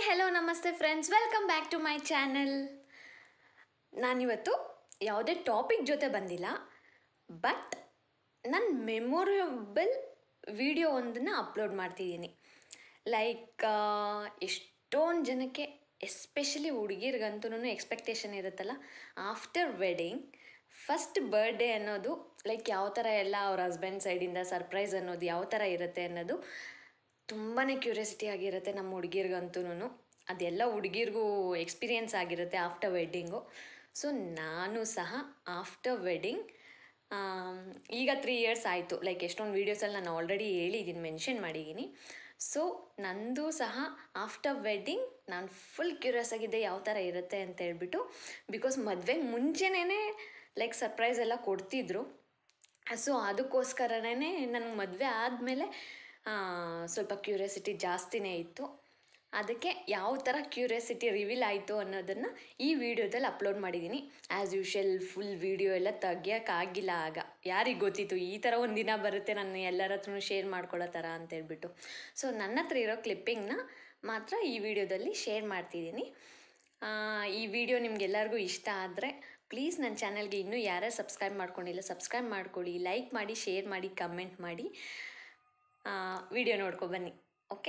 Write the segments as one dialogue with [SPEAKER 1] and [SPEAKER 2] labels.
[SPEAKER 1] Hello ನಮಸ್ತೆ friends welcome back to my channel ನಾನಿವತ್ತು ಯಾವುದೇ ಟಾಪಿಕ್ ಜೊತೆ ಬಂದಿಲ್ಲ ಬಟ್ ನನ್ನ ಮೆಮೊರೇಬಲ್ ವಿಡಿಯೋ ಒಂದನ್ನು ಅಪ್ಲೋಡ್ ಮಾಡ್ತಿದ್ದೀನಿ ಲೈಕ್ ಎಷ್ಟೊಂದು ಜನಕ್ಕೆ ಎಸ್ಪೆಷಲಿ ಹುಡುಗಿರ್ಗಂತೂ ಎಕ್ಸ್ಪೆಕ್ಟೇಷನ್ ಇರುತ್ತಲ್ಲ ಆಫ್ಟರ್ ವೆಡ್ಡಿಂಗ್ ಫಸ್ಟ್ ಬರ್ಡೇ ಅನ್ನೋದು ಲೈಕ್ ಯಾವ ಥರ ಎಲ್ಲ ಅವ್ರ ಹಸ್ಬೆಂಡ್ ಸೈಡಿಂದ ಸರ್ಪ್ರೈಸ್ ಅನ್ನೋದು ಯಾವ ಥರ ಇರುತ್ತೆ ಅನ್ನೋದು ತುಂಬಾ ಕ್ಯೂರಿಯಾಸಿಟಿ ಆಗಿರುತ್ತೆ ನಮ್ಮ ಹುಡುಗಿರ್ಗಂತೂ ಅದೆಲ್ಲ ಹುಡುಗಿರ್ಗೂ ಎಕ್ಸ್ಪೀರಿಯನ್ಸ್ ಆಗಿರುತ್ತೆ ಆಫ್ಟರ್ ವೆಡ್ಡಿಂಗು ಸೊ ನಾನು ಸಹ ಆಫ್ಟರ್ ವೆಡ್ಡಿಂಗ್ ಈಗ ತ್ರೀ ಇಯರ್ಸ್ ಆಯಿತು ಲೈಕ್ ಎಷ್ಟೊಂದು ವೀಡಿಯೋಸಲ್ಲಿ ನಾನು ಆಲ್ರೆಡಿ ಹೇಳಿದ್ದೀನಿ ಮೆನ್ಷನ್ ಮಾಡಿದ್ದೀನಿ ಸೊ ನಂದು ಸಹ ಆಫ್ಟರ್ ವೆಡ್ಡಿಂಗ್ ನಾನು ಫುಲ್ ಕ್ಯೂರಿಯಸ್ ಆಗಿದ್ದೆ ಯಾವ ಥರ ಇರುತ್ತೆ ಅಂತ ಹೇಳ್ಬಿಟ್ಟು ಬಿಕಾಸ್ ಮದುವೆಗೆ ಮುಂಚೆನೇ ಲೈಕ್ ಸರ್ಪ್ರೈಸ್ ಎಲ್ಲ ಕೊಡ್ತಿದ್ರು ಸೊ ಅದಕ್ಕೋಸ್ಕರನೇ ನನಗೆ ಮದುವೆ ಆದಮೇಲೆ ಸ್ವಲ್ಪ ಕ್ಯೂರಿಯಾಸಿಟಿ ಜಾಸ್ತಿನೇ ಇತ್ತು ಅದಕ್ಕೆ ಯಾವ ಥರ ಕ್ಯೂರಿಯಾಸಿಟಿ ರಿವೀಲ್ ಆಯಿತು ಅನ್ನೋದನ್ನು ಈ ವಿಡಿಯೋದಲ್ಲಿ ಅಪ್ಲೋಡ್ ಮಾಡಿದ್ದೀನಿ ಆ್ಯಸ್ ಯೂಶುವಲ್ ಫುಲ್ ವಿಡಿಯೋ ಎಲ್ಲ ತೆಗಿಯೋಕ್ಕಾಗಿಲ್ಲ ಆಗ ಯಾರಿಗೆ ಗೊತ್ತಿತ್ತು ಈ ಥರ ಒಂದು ದಿನ ಬರುತ್ತೆ ನಾನು ಎಲ್ಲರ ಹತ್ರನೂ ಶೇರ್ ಮಾಡ್ಕೊಳ್ಳೋ ಥರ ಅಂತೇಳ್ಬಿಟ್ಟು ಸೊ ನನ್ನ ಹತ್ರ ಇರೋ ಕ್ಲಿಪ್ಪಿಂಗ್ನ ಮಾತ್ರ ಈ ವಿಡಿಯೋದಲ್ಲಿ ಶೇರ್ ಮಾಡ್ತಿದ್ದೀನಿ ಆ, ಈ ವಿಡಿಯೋ ನಿಮ್ಗೆಲ್ಲರಿಗೂ ಇಷ್ಟ ಆದರೆ ಪ್ಲೀಸ್ ನನ್ನ ಚಾನಲ್ಗೆ ಇನ್ನೂ ಯಾರ್ಯಾರು ಸಬ್ಸ್ಕ್ರೈಬ್ ಮಾಡ್ಕೊಂಡಿಲ್ಲ ಸಬ್ಸ್ಕ್ರೈಬ್ ಮಾಡ್ಕೊಳ್ಳಿ ಲೈಕ್ ಮಾಡಿ ಶೇರ್ ಮಾಡಿ ಕಮೆಂಟ್ ಮಾಡಿ ವಿಡಿಯೋ ನೋಡ್ಕೊ ಬನ್ನಿ ಓಕೆ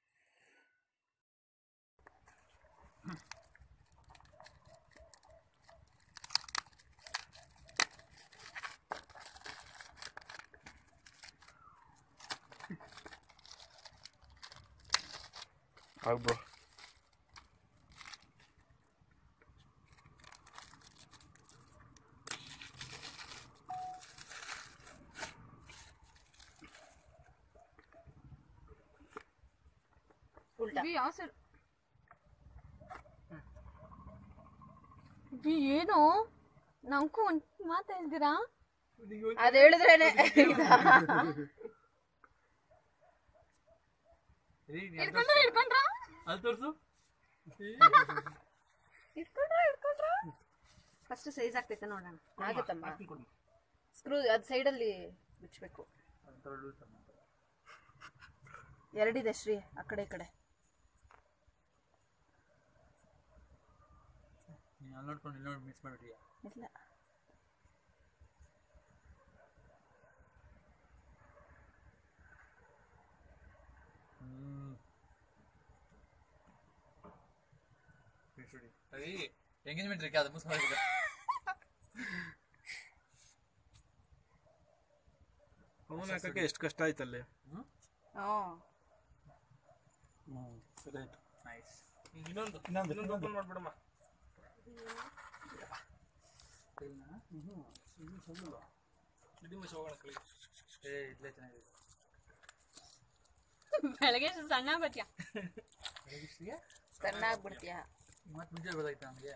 [SPEAKER 2] ಹಾಯ್ ಬ್ರೋ
[SPEAKER 3] ಬಿ ಯಾವ ಸರ್ ಬಿ ಏನು ನಮ್ಗೂ ಒಂದ್ ಮಾತಾ ಹೇಳ್ತೀರಾ ಅದ್ ಹೇಳಿದ್ರೇನೆ ಹಿಡ್ಕೊಂಡ್ರ ಹಿಡ್ಕೊಂಡ್ರ
[SPEAKER 4] ಅಲ್ಲಿ ತೋರ್ಸು
[SPEAKER 3] ಹಿಡ್ಕೊಂಡ್ರ ಹಿಡ್ಕೊಂಡ್ರ ಫಸ್ಟ್ ಸೈಜ್ ಆಗ್ತೈತೆ ನೋಡೋಣ ಆಗುತ್ತಮ್ಮ ಸ್ಕ್ರೂ ಅದ್ ಸೈಡಲ್ಲಿ ಬಿಚ್ಬೇಕು ಎರಡಿದೆ ಶ್ರೀ ಆ ಕಡೆ ಈ ಕಡೆ
[SPEAKER 4] ನೀನು ಅಲ್ಲಿ ನೋಡ್ಕೊಂಡು ಇಲ್ಲಿ ನೋಡಿ ಮಿಸ್ ಮಾಡಿಬಿಟ್ಟಿಯ
[SPEAKER 3] ಇಲ್ಲ
[SPEAKER 4] ಅದೇ ಎಂಗೇಜ್ಮೆಂಟ್ ರೀ ಅದು ಮಿಸ್ ಮಾಡಿಬಿಟ್ಟೆ
[SPEAKER 2] ಅವನ ಹಾಕಕ್ಕೆ ಎಷ್ಟು ಕಷ್ಟ ಆಯ್ತಲ್ಲಿ
[SPEAKER 3] ಹ್ಞೂ
[SPEAKER 2] ಹ್ಞೂ ಸರಿ ಆಯ್ತು
[SPEAKER 4] ನೈಸ್
[SPEAKER 2] ಇನ್ನೊಂದು ಇನ್ನೊಂದು ಇನ್ನೊಂದು ಮಾಡ್ಬಿಡಮ್ಮ
[SPEAKER 4] ಏ ಇಲ್ಲೇ ಚೆನ್ನಾಗಿದೆ
[SPEAKER 3] ಬೆಳಗ್ಗೆ ಸಣ್ಣ ಬತ್ತೀಯ ಸಣ್ಣ ಆಗ್ಬಿಡ್ತೀಯ
[SPEAKER 4] ಮತ್ತೆ ಮುಂಚೆ ಗೊತ್ತಾಯ್ತು ನಮಗೆ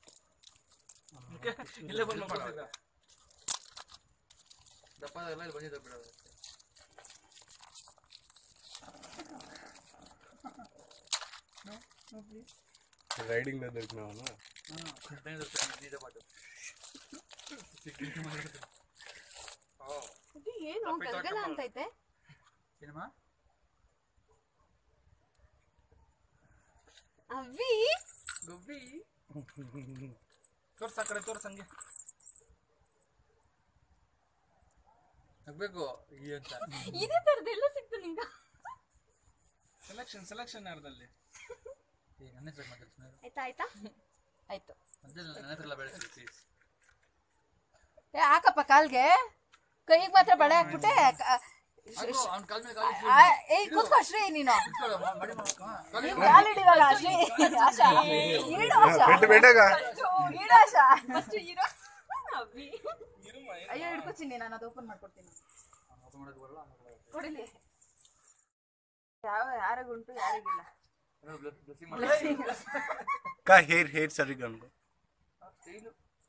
[SPEAKER 4] ಇಲ್ಲೇ ಬಂದು ದಪ್ಪ ಎಲ್ಲ ಇಲ್ಲಿ ಬಂದಿದ್ದ ಬಿಡೋದು
[SPEAKER 2] ರೈಡಿಂಗ್ ಅದಕ್ಕೆ ನಾವು
[SPEAKER 4] ಹಾಂ ಹದಿನೈದು ರೂಪಾಯಿ ನೀದ ಪಾಟು
[SPEAKER 3] ಏನು ಗಲ್ಗಲ ಅಂತೈತೆ
[SPEAKER 4] ಏನಮ್ಮ
[SPEAKER 3] ಅವಿ
[SPEAKER 4] ಗುಬ್ಬಿ ತೋರ್ಸ ಆ ಕಡೆ ತೋರ್ಸ ಹಂಗೆ ನಗ್ಬೇಕು ಈ ಅಂತ
[SPEAKER 3] ಇದೇ ತರದೆಲ್ಲ ಸಿಕ್ತು ನಿಂಗ
[SPEAKER 2] ಸೆಲೆಕ್ಷನ್ ಸೆಲೆಕ್ಷನ್ ಯಾರ್ದಲ್ಲಿ
[SPEAKER 4] ಏ ನನ್ನ ಹೆಸರು ಮಾತಾಡ್ತೀನಿ
[SPEAKER 3] ಆಯ್ತಾ ಆಯ್ತಾ ಆಯ್ತು
[SPEAKER 4] ಮತ್ತೆ ನನ್ನ ಹೆಸರೆಲ್ಲ ಬೆಳೆಸಿ ಪ್ಲೀಸ್
[SPEAKER 3] ಏ ಹಾಕಪ್ಪ ಕಾಲ್ಗೆ ಕೈಗೆ ಮಾತ್ರ ಬಳೆ ಹಾಕ್ಬಿಟ್ಟೆ ಕ-
[SPEAKER 4] ಅವ್ನ ಕಾಲ್ ಮೇಲೆ ಕಾಲು
[SPEAKER 3] ಆ, ಏಯ್ ಕೂತ್ಕೋ ಶ್ರೀ ನೀನು
[SPEAKER 4] ಇಟ್ಕೊಳ್ಳೋ, ಮ- ಮಡಿ ಮಾಡ್ಕೊ. ಕಾಲು
[SPEAKER 3] ನೀನ್ ಕಾಲ್ ಹಿಡಿವಾಗ ಶ್ರೀ ಆಶಾ ಇಡು ಆಶಾ
[SPEAKER 2] ಬೆಟ್ಟ ಬೆಟ್ಟಾಗ
[SPEAKER 3] ಇಡು ಆಶಾ ಫಸ್ಟ್ ಇರು ಅಯ್ಯೋ ಹಿಡ್ಕೊತೀನಿ ನಾನು ಅದು ಓಪನ್ ಮಾಡ್ಕೊಡ್ತೀನಿ
[SPEAKER 4] open ಮಾಡಕ್ ಬರಲ್ಲ, ಆಮೇಲೆ ಬರಲ್ಲ.
[SPEAKER 3] ಕೊಡಿಲಿ ಯಾವ ಯಾರಿಗುಂಟು ಯಾರಿಗಿಲ್ಲ
[SPEAKER 4] ಏನೋ bless- blessing ಮಾಡಿ.
[SPEAKER 2] ಕಾ ಹೇರ್ ಹೇರ್ ಸರಿ ಗಂಡು
[SPEAKER 4] Style.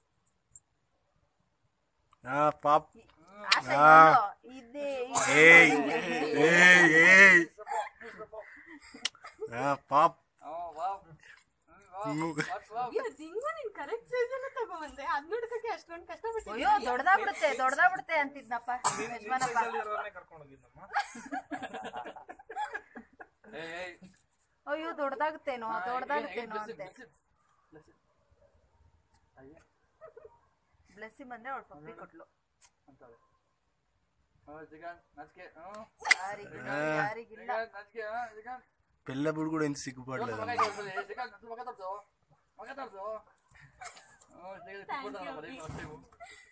[SPEAKER 2] ಹಾ ಪಾಪ್
[SPEAKER 3] ಆಶಾ
[SPEAKER 2] ಆ.
[SPEAKER 3] ಇಲ್ಲೋ, ಇದೇ
[SPEAKER 2] ಏಯ್ ಏಯ್ ಏಯ್ ಹಾ ಪಾಪ್
[SPEAKER 4] Oh, wow. Hmm, wow.
[SPEAKER 2] ಮೂಗ್.
[SPEAKER 4] What's wow?
[SPEAKER 3] ಹಿಂಗು ನೀನ್ ಕರೆಕ್ಟ್ ಸೈಜ್ ಅನ್ನ ತಗೊಂಬಂದೆ ಅದ್ ನೋಡಕ್ಕೆ ಅಷ್ಟೊಂದು ಕಷ್ಟ ಅಯ್ಯೋ ದೊಡ್ಡದಾಗ್ಬಿಡುತ್ತೆ ದೊಡ್ಡದಾಗ್ಬಿಡುತ್ತೆ ಅಂತಿದ್ನಪ್ಪ ಯಜಮಾನಪ್ಪ
[SPEAKER 4] ಏಯ್, ಏಯ್.
[SPEAKER 3] ಅಯ್ಯೋ ದೊಡ್ಡದಾಗುತ್ತೇನೋ ದೊಡ್ಡದಾಗುತ್ತೇನೋ ಅಂತೆ
[SPEAKER 4] ಅಯ್ಯ
[SPEAKER 3] ಬ್ಲೆಸ್ಸಿ ಬಂದ್ರೆ ಅವಳು ಪಪ್ಪಿ ಕೊಟ್ಲು
[SPEAKER 4] ಅಂತಾಳೆ ಹಾ ಜಿಗಾನ್ ನಾಚಿಕೆ ಹ್ಞೂ
[SPEAKER 3] ಯಾರಿಗಿಲ್ಲ ಯಾರಿಗಿಲ್ಲ
[SPEAKER 4] ಜಿಗಾನ್ ನಾಚಿಕೆ ಹಾ ಜಿಗಾನ್
[SPEAKER 2] పిల్లప్పుడు కూడా ఎంత
[SPEAKER 4] ಇವತ್ತು
[SPEAKER 2] సిగ్గుపడలేదు
[SPEAKER 4] ಮಗ ಇದೆ ಒಬ್ಬಲ್ಲಿ. ಜಿಗಾನ್ ನನ್ನ ಮಗ ತೋರ್ಸು ಮಗ ತೋರ್ಸು ಹ್ಞೂ ಜಿಗಾನ್ ಕುತ್ಕೊಳ್ತಾನಲ್ಲ ಬರೀ ಅಷ್ಟೇ ಇವು.